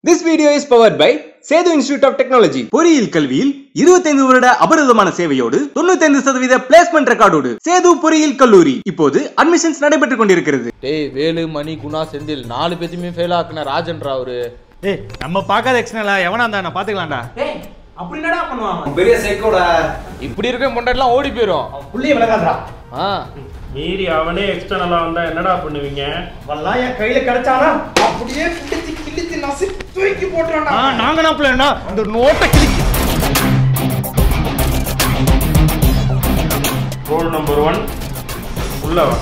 This video is powered by Sethu Institute of Technology பொறியியல் கல்வியில் 25 வருட அபரிதமான சேவையோடு 95% சதவீத பிளேஸ்மெண்ட் ரெக்கார்டோடு சேது பொறியியல் கல்லூரி இப்போது அட்மிஷன்ஸ் நடைபெற்றுக் கொண்டிருக்கிறது டேய் வேலு மணி குணா செந்தில் நாலு பேத்தையுமே ஃபெயில் ஆக்குன ராஜன்ரா அவரு ஏய் நம்ம பார்க்காத எக்ஸ்னலா எவனா இருந்தா நான் பாத்துக்கலாம்டா பெரிய சைக்கோடா இப்படி இருக்க முன்னாடிலாம் ஓடி போயிரும் புள்ளிய விளக்காதடா ஆ மீறி அவனே எக்ஸ்டர்னலா வந்தா என்னடா பண்ணுவீங்க வல்லாம் என் கையில கிடைச்சானா அப்படியே பிடிச்சு கிழிச்சு நசி தூக்கி போட்டுறான்டா ஆ நாங்க என்ன பிள்ளைனா அந்த நோட்டை கிளிக்கு ரோல் நம்பர் ஒன் உள்ள வா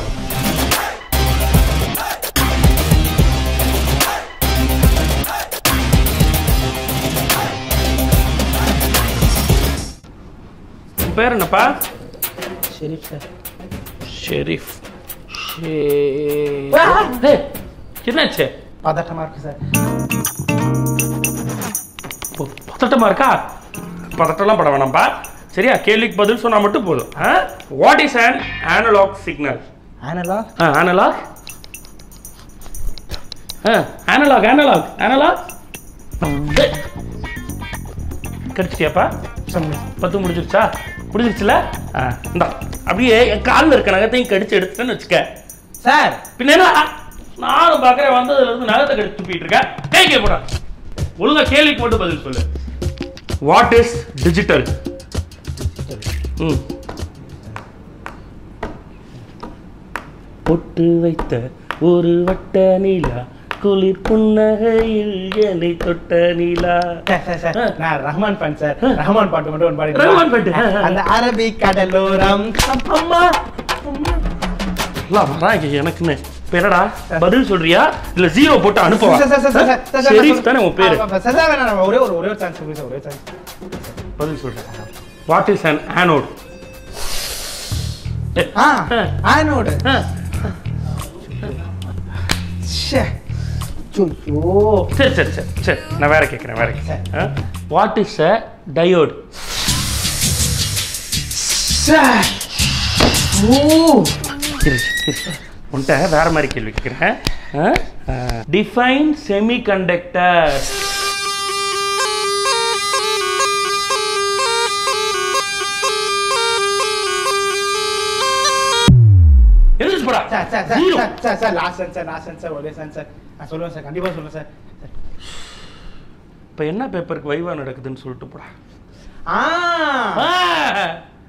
உன் பேர் என்னப்பா ஷெரீப் சார் ஷெரீஃப் என்னாச்சு பதட்டமா இருக்கு சார் ப- பதட்டமா இருக்கா பதட்டம்லாம் பட வேணாம்ப்பா சரியா கேள்விக்கு பதில் சொன்னா மட்டும் போதும் what is an analog signal ஆனலா அனலாக் அனலாக் அனலாக் அனலாக் கிடைச்சிட்டியாப்பா பத்து முடிஞ்சிருச்சா முடிஞ்சிருச்சுல ஆ இந்தா அப்படியே என் காலில் இருக்க நகத்தையும் கடிச்சு எடுத்துட்டேன்னு வச்சுக்க சார் பின்ன என்ன நானும் பார்க்குறேன் வந்ததுல இருந்து நகத்தை கடிச்சு துப்பிட்டு இருக்கேன் கேட்க போடா ஒழுங்கா கேள்விக்கு மட்டும் பதில் சொல்லு வாட் இஸ் டிஜிட்டல் ம் பொட்டு வைத்த ஒரு வட்ட நீலா குளிர் புன்னகையில் என்னை தொட்ட நீலா சார், சார், சார், நான் ரஹ்மான் ஃபேன் சார் ரஹ்மான் பாட்டு மட்டும் ஒன்று பாடி ரஹ்மான் பாட்டு, ஆ, ஆ. அந்த அரபிக் கடலோரம் அம்மா எல்லாம் வராங்க எனக்குன்னு இப்ப என்னடா பதில் சொல்றியா இல்ல ஜீரோ போட்டு அனுப்பவா sir, sir, sir, sir, sir, sir, Sharif sir, தானே உன் பேரு ஆ, சார், சார், வேணாம், வேணாம், ஒரே ஒரு ஒரே ஒரு சான்ஸ் கொடுங்க சார் ஒரே சான்ஸ் பதில் சொல்றேன் வாட் இஸ் an anode ஆ ஆனோடு ஷே ஐயோ சரி சரி சரி சரி நான் வேற கேட்குறேன் வேற கேட்குறேன் what is a diode sir ஓ உன்கிட்ட வேற மாதிரி கேள்வி கேட்குறேன் டிஃபைன் செமிகண்டக்டர் எழுதிச்சு போடா sir sir sir Zero. Sir sir sir last sense sir last sense sir ஒரே சென்ஸ் சார் நான் சொல்லுவேன் சார் கண்டிப்பாக சொல்லுவேன் சார் இப்போ என்ன பேப்பருக்கு வைவா நடக்குதுன்னு சொல்லிட்டு போடா ஆ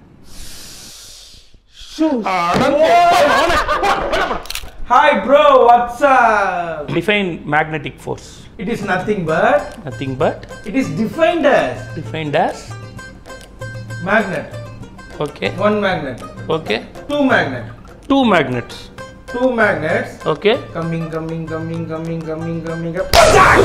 hi bro what's up define magnetic force it is nothing but nothing but it is defined as defined as magnet okay one magnet okay two magnet two magnets two magnets okay coming coming coming coming coming coming up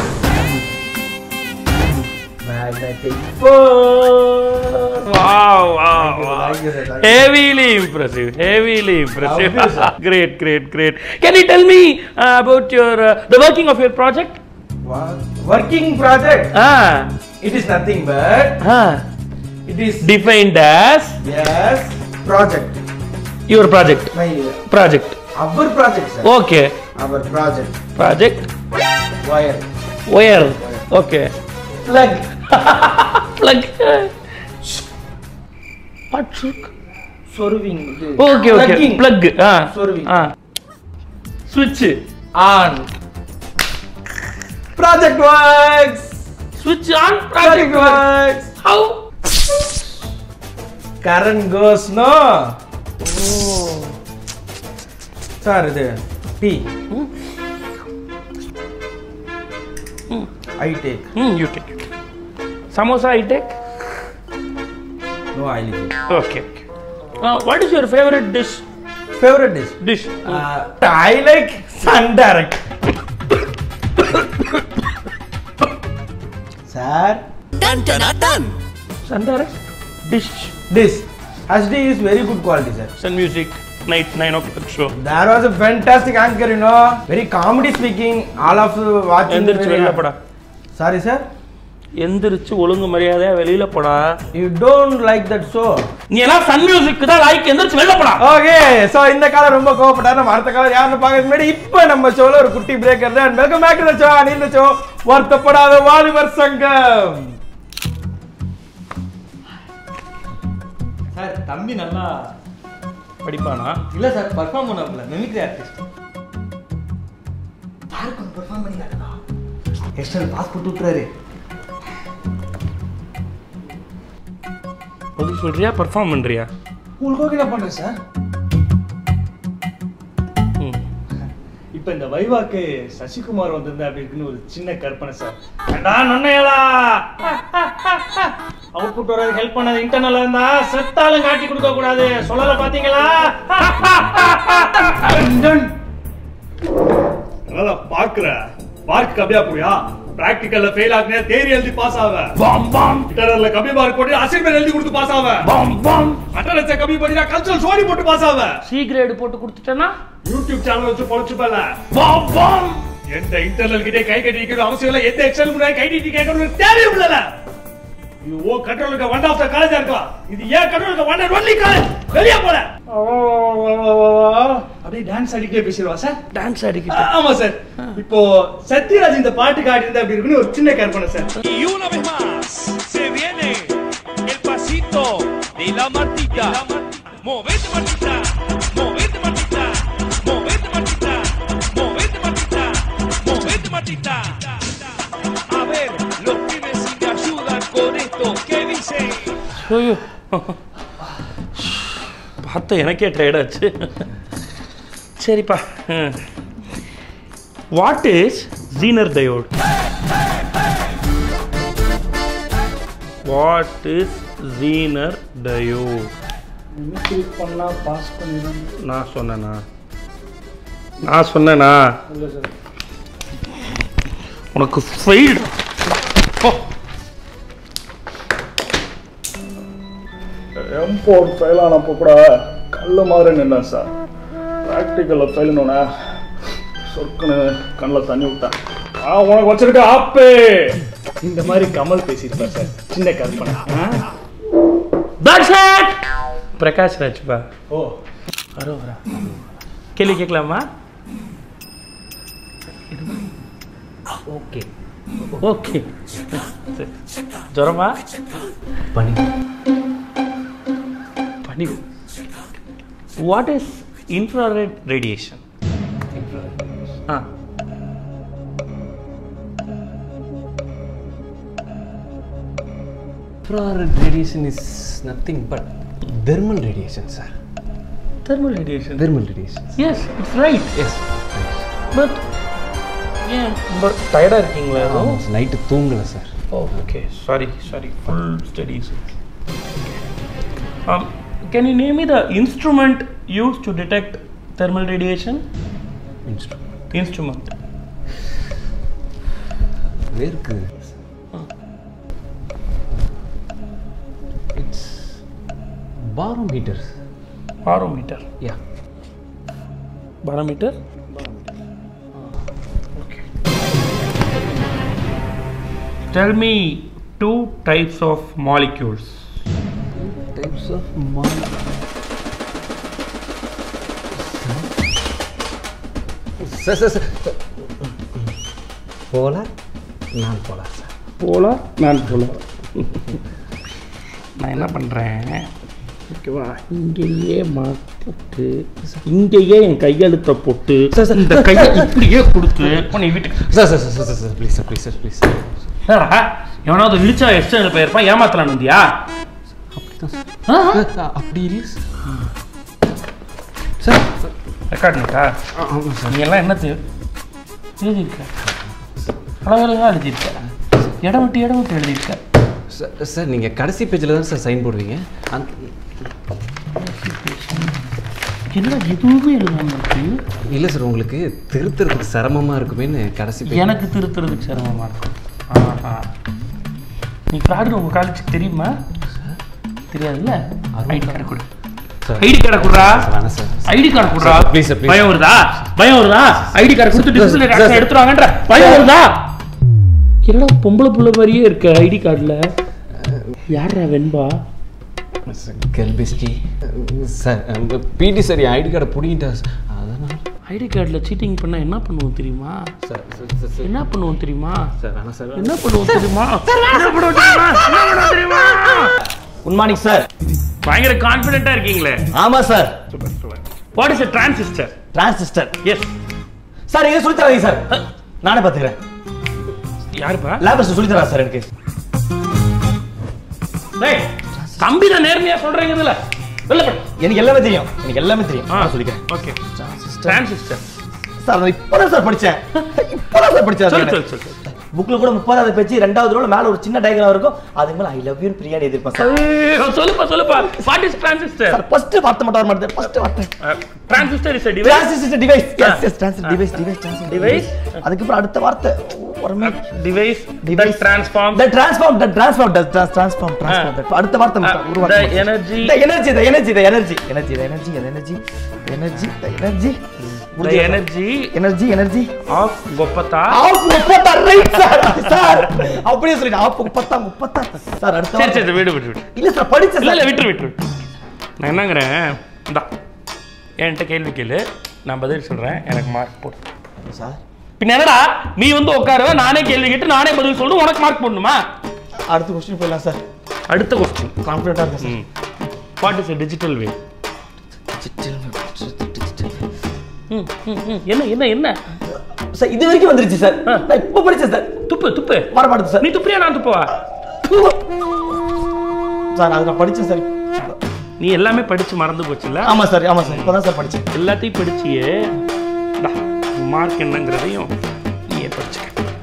magnetic force Wow, wow, Thank you, wow. thank you, sir, thank you. Heavily impressive, heavily impressive. How is it? great, great, great. Can you tell me uh, about your uh, the working of your project? Wow. working project Ah, it is nothing but ah. it is Defined as yes project your project. my Project. our project sir Okay. our project Project. wire Where? Okay. plug Plug. What shook? சொருவிங் இது Okay, okay. Plugging. Plug. Ah. Sorry. Ah. Switch. on project works Switch on. project works How? current goes no oh sir இது tea I take Hmm, you take it. Samosa I take? No I live Okay. okay. Uh, what is your favorite dish? Favourite dish Dish. I like Sun Direct sir Sandara? Dish. Dish ஹஸ்டி is very good quality sir Sun music. Night 9 o'clock show. There was a fantastic anchor, you know. Very comedy speaking. All of you watching. எந்திரிச்சு வெளில போடா Sorry, sir. எந்திரிச்சு ஒழுங்கு மரியாதையா வெளியில போடா You don't like that show. நீ எல்லாம் சன் மியூசிக் தான் லைக் எந்திரிச்சு வெளில போடா ஓகே சோ இந்த காலம் ரொம்ப கோவப்பட்டாரு நம்ம அடுத்த காலம் யாருன்னு பார்க்கறது முன்னாடி இப்போ நம்ம ஷோல ஒரு குட்டி பிரேக் இருந்து and welcome back to the show நீ இந்த ஷோ வருத்தப்படாத வாலிபர் சங்கம் சார் தம்பி நல்லா படிப்பானா இல்ல சார் பர்ஃபார்ம் பண்ணாப்ல மிமிக்ரி ஆர்டிஸ்ட் யாருக்கு ஒன்று பர்ஃபார்ம் பண்ணி காட்டலாம் எக்ஸ்டர்னல் பாஸ் போட்டு விட்டுறாரு பதில் சொல்றியா பர்ஃபார்ம் பண்றியா உங்களுக்கு ஓகே நான் பண்றேன் சார் ம். இப்ப இந்த வைவாக்கு சசிகுமார் வந்திருந்தா அப்படி இருக்குன்னு ஒரு சின்ன கற்பனை சார் ஏண்டா நொன்னையலா அவுட்புட் வர ஹெல்ப் பண்ணாது இன்டர்னல் இருந்தா செத்தாலும் காட்டி கொடுக்க கூடாது சொல்லல பாத்தீங்களா நல்லா பாக்குற மார்க் கம்மியா போயா பிராக்டிகல்ல ஃபெயில் ஆகுனே தேரி எழுதி பாஸ் ஆவ பாம் பாம் இன்டர்னல்ல கம்மி மார்க் போட்டு அசைன்மென்ட் எழுதி கொடுத்து பாஸ் ஆவ பாம் பாம் அட்டனன்ஸ் கம்மி பண்ணினா கல்ச்சரல் சோடி போட்டு பாஸ் ஆவ சி கிரேடு போட்டு கொடுத்துட்டேன்னா யூடியூப் சேனல் வச்சு பொழைச்சுப்பல பாம் பாம் எந்த இன்டர்னல் கிட்டே கை கட்டி நிக்கணும் அவசியம் இல்ல எந்த எக்ஸல் முன்னாடி கை கட்டி கேட்கணும் தேவையும் இல்லல இது ஓ கண்ட்ரோலுக்கு ஒன் ஆஃப் த காலேஜா இருக்கலாம் இது ஏன் கண்ட்ரோலுக்கு ஒன் அண்ட் ஒன்லி காலேஜ் வெளியே போல அப்படியே டான்ஸ் அடிக்கே பேசிடுவா சார் டான்ஸ் அடிக்கிட்டு ஆமா சார் இப்போ சத்யராஜ் இந்த பாட்டு காட்டியிருந்தா அப்படி இருக்குன்னு ஒரு சின்ன கற்பனை sir Y una vez más se viene el pasito de la Martita. Movete Martita, movete Martita, movete Martita, movete Martita, movete Martita. A ver, los pibes si me ayudan con esto, ¿qué dicen? ஐயோ பார்த்த எனக்கே tired ஆச்சு சரிப்பா what is zener diode what is zener diode பண்ணா pass பண்ணிடுறேன் நான் சொன்னேனா நான் சொன்னேனா உனக்கு ஃபெயில்டு எம் ஃபோர் ஃபெயில் ஆனப்போ கூட கல்ல மாதிரி நின்னேன் சார் ப்ராக்டிக்கலில் ஃபெயில்னோடனே சொற்குன்னு கண்ணில் தண்ணி விட்டேன் ஆ உனக்கு வச்சிருக்க ஆப்பே இந்த மாதிரி கமல் பேசியிருப்பேன் சார் சின்ன கற்பனை ஆ? தட்ஸ் இட் பிரகாஷ் ராஜ்பா ஓ அரோரா கேள்வி கேட்கலாமா ஓகே ஓகே சரி. ஜுரமா பனி பனி வாட் இஸ் இன்ஃப்ராரெட் ரேடியேஷன் ஆ Infrared radiation is nothing but thermal radiation, sir. Thermal radiation Thermal radiation. Yes it's right Yes. But ஏன் ரொம்ப டயர்டாக இருக்கீங்களா எதுவும் நைட்டு தூங்கல sir Oh, okay. Sorry, sorry. Full studies. Um, can you name me the instrument used to detect thermal radiation? Instrument Instrument. வேர்க்கு it's barometer Barometer. யா Barometer? Okay. Tell me two types of molecules. Types of மால் sir sir sir polar non polar sir polar non போலா நான் என்ன பண்ணுறேன் ஓகேவா இங்கேயே மாட்டு இங்கேயே என் கையெழுத்தை போட்டு இந்த கையை இப்படியே கொடுத்து உன்னை வீட்டுக்கு sir sir sir sir sir please sir please sir please என்னடா, எவனாவது இழிச்சா எக்ஸ்டர்னல் போயிருப்பான் ஏமாத்தலான்னு வந்தியா அப்படி இல்லை சார் ரெக்கார்ட் நோட்டா ஆமாம் சார் நீ எல்லாம் என்னத்து எழுதியிருக்க அழகழகாக எழுதியிருக்க இடம் விட்டு இடம் விட்டு எழுதியிருக்க சார் சார் நீங்கள் கடைசி பேஜில் தான் சார் சைன் போடுவீங்க அந்த என்னடா எதுவுமே எழுதாம இருக்கு இல்லை சார் உங்களுக்கு திருத்துறதுக்கு சிரமமாக இருக்குமேன்னு கடைசி page- எனக்கு திருத்துறதுக்கு சிரமமா இருக்கும் ஆஹா நீ ஃப்ராடு உங்க காலேஜுக்கு தெரியுமா தெரியாதுல்ல ஐடி கார்டு கொடு சார் ஐடி கார்டை கொடுறா வேணாம் சார் ஐடி கார்டு கொடுறா சார், please sir, please. பயம் வருதா பயம் வருதா ஐடி கார்டு கொடுத்து சார், டிஸ்பிளே சார், சார். எடுத்துருவாங்கன்ற பயம் வருதா என்னடா பொம்பளை புள்ள மாதிரியே இருக்க ஐடி கார்டுல யாரா வெண்பா சார் கெல்பிஸ்கி சார் பிடி சார் என் ஐடி கார்டை பிடிங்கிட்டா சார் அதனால் ஐடி கார்டில் சீட்டிங் பண்ணால் என்ன பண்ணுவோம் தெரியுமா சார் சார் சார் என்ன பண்ணுவோம் தெரியுமா சார் வேணாம் சார் என்ன பண்ணுவோம் தெரியுமா என்ன பண்ணுவோம் தெரியுமா என்ன பண்ணுவோம் தெரியுமா குட் மார்னிங் சார் பயங்கர கான்ஃபிடென்ட்டா இருக்கீங்களே ஆமா sir what is a transistor transistor yes sir இதை சொல்லி தராதீங்க சார் நானே பார்த்துக்கிறேன் யாருப்பா லேபர்ஸ் சொல்லி தரா சார் எனக்கு டேய் தம்பி தான் நேர்மையா சொல்றீங்க இதுல வெளில போ எனக்கு எல்லாமே தெரியும் எனக்கு எல்லாமே தெரியும் ஆ நான் சொல்லிக்கிறேன் ஓகே டிரான்சிஸ்டர் சார் நான் இப்பதான் சார் படிச்சேன் இப்பதான் சார் படிச்சேன் சொல்லு சொல்லு சொல்லு புக்ல கூட முப்பதாவது பேஜ் ரெண்டாவது ரோல மேல ஒரு சின்ன டயக்ராம் இருக்கும் அதுக்கு மேல ஐ லவ் யூ பிரியாணி எதிர்ப்பேன் சார் ஏய், சொல்லுப்பா சொல்லுப்பா what is transistor sir first வார்த்தை மட்டும் வர மாட்டேன் ஃபர்ஸ்ட் வார்த்தை transistor is a device transistor device yes yes transistor device device transistor Device? அதுக்கு அப்புறம் அடுத்த வார்த்தை ஒரு device Device. that transforms the transform the transform the trans- transform transform that அடுத்த வார்த்தை மட்டும் ஒரு வார்த்தை the energy the energy the energy the energy energy the energy the energy energy the energy the energy energy energy of gopata of முப்பத்தா right sir sir அப்படியே சொல்லிட்டு of முப்பத்தா முப்பத்தா sir அடுத்த சரி வார்த்தை. சரி விடு விடு விடு இல்ல சார் படிச்சேன் இல்ல இல்ல சார் விட்டு விட்டு நான் என்னங்கிறேன் இந்தா என்கிட்ட கேள்வி கேளு நான் பதில் சொல்றேன் எனக்கு மார்க் போடு சார் பின்ன என்னடா நீ வந்து உட்காருவ நானே கேள்வி கேட்டு நானே பதில் சொல்றேன் உனக்கு மார்க் போடணுமா அடுத்த கொஸ்டின் போயிடலாம் சார் அடுத்த கொஸ்டின் கான்ஃபிடண்டா இருக்கேன் sir what is digital way என்ன என்ன என்ன சார் இது வரைக்கும் வந்துருச்சு சார் ஆ. நான் இப்போ படிச்சேன் சார் துப்பு துப்பு வர மாட்டேது சார் நீ துப்பியா நான் துப்பவா சார் அது நான் படிச்சேன் சார் நீ எல்லாமே படிச்சு மறந்து போச்சுல்ல ஆமா சார் ஆமா சார் இப்பதான் சார் படிச்சேன் எல்லாத்தையும் படிச்சியே மார்க் என்னங்கிறதையும் நீயே படிச்சுக்க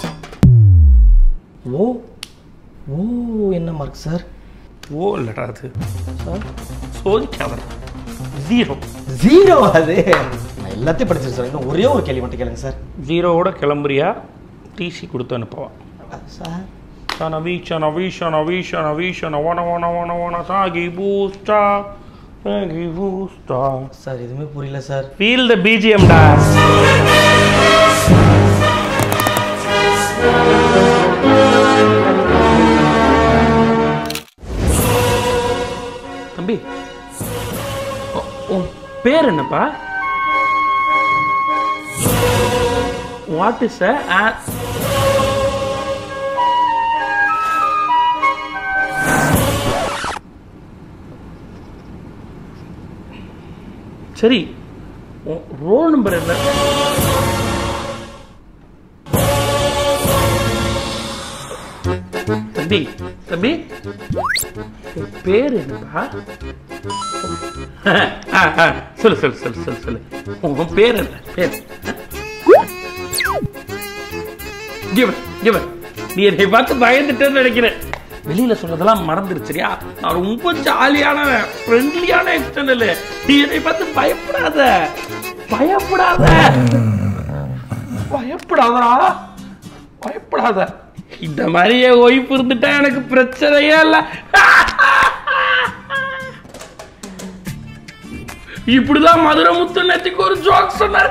ஓ ஓ என்ன மார்க் சார் ஓ இல்லடா அது சோதிக்காத ஜீரோ ஜீரோ அது நான் எல்லாத்தையும் படிச்சிருக்கேன் சார் இன்னும் ஒரே ஒரு கேள்வி மட்டும் கேளுங்க சார் ஜீரோவோட கிளம்புறியா டிசி கொடுத்து அனுப்புவா sir Sana vicina, vicina, vicina, vicina, wana, wana, wana, wana, sagi boosta, sagi boosta. Sir எதுவுமே புரியல sir Feel the BGM, da. தம்பி உ- உன் பேர் என்னப்பா வாட் இஸ் அ சரி ரோல் நம்பர் என்ன தம்பி தம்பி உன் பேர் என்னப்பா ஆ, ஆ, சொல்லு சொல்லு சொல்லு சொல்லு சொல்லு உன் பேர் என்ன பேர் இங்க வா, இங்க வா. நீ என்னை பார்த்து பயந்துட்டேன்னு நினைக்கிறேன் வெளியில சொல்றதெல்லாம் மறந்துரு சரியா நான் ரொம்ப ஜாலியான ஃப்ரெண்ட்லியான எக்ஸ்டர்னல் நீ என்னை பார்த்து பயப்படாத பயப்படாத பயப்படாதடா பயப்படாத இந்த மாதிரி என் ஒய்ஃப் இருந்துட்டா எனக்கு பிரச்சனையே இல்லை இப்படிதான் மதுரை முத்து நேத்திக்கு ஒரு ஜோக் சொன்னார்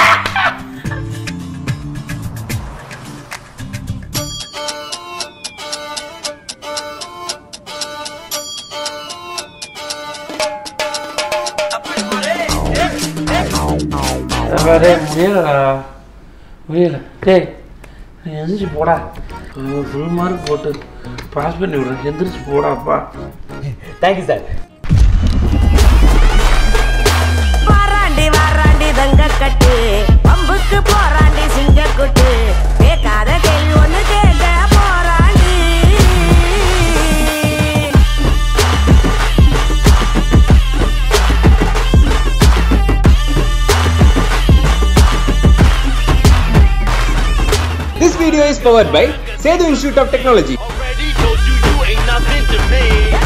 முடியலடா முடியல டேய் நீ எந்திரிச்சு போடா ஃபுல் மார்க் போட்டு பாஸ் பண்ணி விடுறேன் எந்திரிச்சு போடாப்பா தேங்க்யூ சார் வாராண்டி வாராண்டி தங்க கட்டு பம்புக்கு போராண்டி சிங்க கொட்டு கேட்காத கேள்வி ஒண்ணு கேட்க போராண்டி This video is powered by Sedu Institute of Technology. Already told you you ain't nothing to me.